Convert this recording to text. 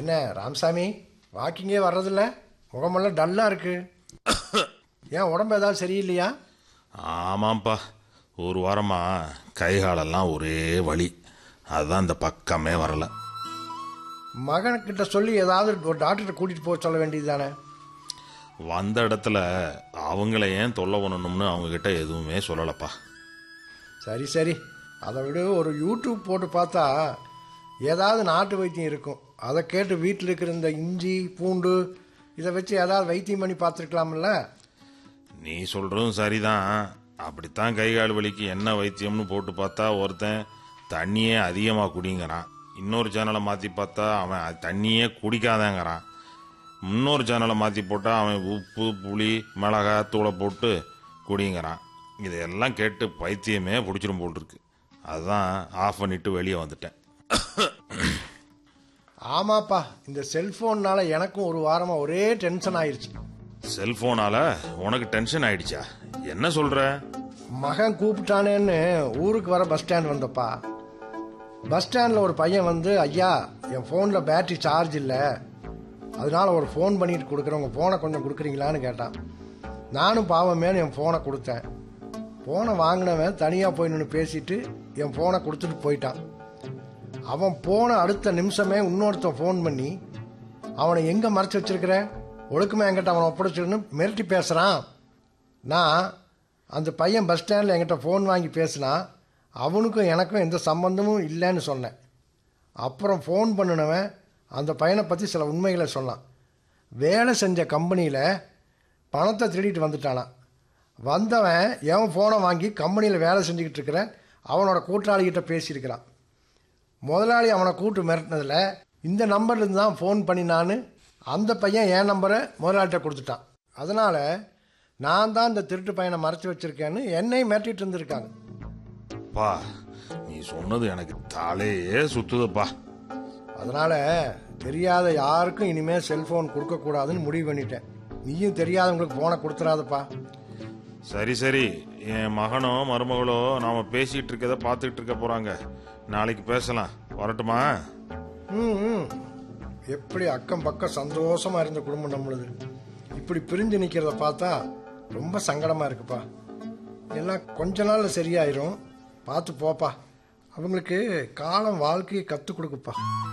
என்ன ராமசாமி வாக்கிங்கே வர்றதில்ல முகமெல்லாம் டல்லாக இருக்கு ஏன் உடம்பு ஏதாவது சரியில்லையா ஆமாம்ப்பா ஒரு வாரமாக கை காலெல்லாம் ஒரே வலி அதுதான் இந்த பக்கமே வரல மகன்கிட்ட சொல்லி ஏதாவது ஒரு டாக்டர்கிட்ட கூட்டிகிட்டு போக சொல்ல வேண்டியது தானே வந்த இடத்துல அவங்கள ஏன் தொல்லை பண்ணணும்னு அவங்கக்கிட்ட எதுவுமே சொல்லலப்பா சரி சரி அதை விட ஒரு யூடியூப் போட்டு பார்த்தா ஏதாவது நாட்டு வைத்தியம் இருக்கும் அதை கேட்டு வீட்டில் இருக்கிற இந்த இஞ்சி பூண்டு இதை வச்சு ஏதாவது வைத்தியம் பண்ணி பார்த்துருக்கலாம்ல நீ சொல்கிறதும் சரிதான் அப்படித்தான் கை கால் வலிக்கு என்ன வைத்தியம்னு போட்டு பார்த்தா ஒருத்தன் தண்ணியே அதிகமாக குடிங்கிறான் இன்னொரு சேனலை மாற்றி பார்த்தா அவன் அது தண்ணியே குடிக்காதேங்கிறான் இன்னொரு சேனலை மாற்றி போட்டால் அவன் உப்பு புளி மிளகாய் தூளை போட்டு குடிங்கிறான் இதையெல்லாம் கேட்டு பைத்தியமே பிடிச்சிரும் போல் இருக்கு அதுதான் ஆஃப் பண்ணிட்டு வெளியே வந்துட்டேன் ஆமாப்பா இந்த செல்ஃபோன்னால எனக்கும் ஒரு வாரமாக ஒரே டென்ஷன் ஆயிடுச்சு செல்போனால உனக்கு டென்ஷன் ஆயிடுச்சா என்ன சொல்ற மகன் கூப்பிட்டானேன்னு ஊருக்கு வர பஸ் ஸ்டாண்ட் வந்தப்பா பஸ் ஸ்டாண்டில் ஒரு பையன் வந்து ஐயா என் ஃபோனில் பேட்டரி சார்ஜ் இல்லை அதனால ஒரு ஃபோன் பண்ணிட்டு கொடுக்குறேன் உங்கள் ஃபோனை கொஞ்சம் கொடுக்குறீங்களான்னு கேட்டான் நானும் பாவமேனு என் ஃபோனை கொடுத்தேன் ஃபோனை வாங்கினவன் தனியாக போய் நின்று பேசிட்டு என் ஃபோனை கொடுத்துட்டு போயிட்டான் அவன் போன அடுத்த நிமிஷமே இன்னொருத்தன் ஃபோன் பண்ணி அவனை எங்கே மறைச்சு வச்சிருக்கிற ஒழுக்கமே என்கிட்ட அவனை ஒப்படைச்சிருன்னு மிரட்டி பேசுகிறான் நான் அந்த பையன் பஸ் ஸ்டாண்டில் என்கிட்ட ஃபோன் வாங்கி பேசினா அவனுக்கும் எனக்கும் எந்த சம்பந்தமும் இல்லைன்னு சொன்னேன் அப்புறம் ஃபோன் பண்ணினவன் அந்த பையனை பற்றி சில உண்மைகளை சொன்னான் வேலை செஞ்ச கம்பெனியில் பணத்தை திருடிட்டு வந்துட்டானான் வந்தவன் எவன் ஃபோனை வாங்கி கம்பெனியில் வேலை செஞ்சுக்கிட்டு இருக்கிற அவனோட கூட்டாளிகிட்ட பேசியிருக்கிறான் முதலாளி அவனை கூட்டு மிரட்டினதில் இந்த நம்பர்லேருந்து தான் ஃபோன் பண்ணினான்னு அந்த பையன் என் நம்பரை முதலாளிகிட்ட கொடுத்துட்டான் அதனால் நான் தான் இந்த திருட்டு பையனை மறைச்சி வச்சிருக்கேன்னு என்னையும் மிரட்டிட்டு இருந்திருக்காங்க பா நீ சொன்னது எனக்கு தலையே சுத்துதப்பா அதனால் தெரியாத யாருக்கும் இனிமேல் செல்ஃபோன் கொடுக்கக்கூடாதுன்னு முடிவு பண்ணிட்டேன் நீயும் தெரியாதவங்களுக்கு ஃபோனை கொடுத்துறாதப்பா சரி சரி என் மகனோ மருமகளோ நாம பேசிட்டு இருக்கத பார்த்துக்கிட்டு இருக்க போறாங்க நாளைக்கு பேசலாம் வரட்டுமா ம் ம். எப்படி அக்கம் பக்கம் சந்தோஷமா இருந்த குடும்பம் நம்மளுது இப்படி பிரிஞ்சு நிக்கிறத பார்த்தா ரொம்ப சங்கடமா இருக்குப்பா எல்லாம் கொஞ்ச நாள்ல சரியாயிரும் பார்த்து போப்பா அவங்களுக்கு காலம் வாழ்க்கையை கற்றுக் கொடுக்குப்பா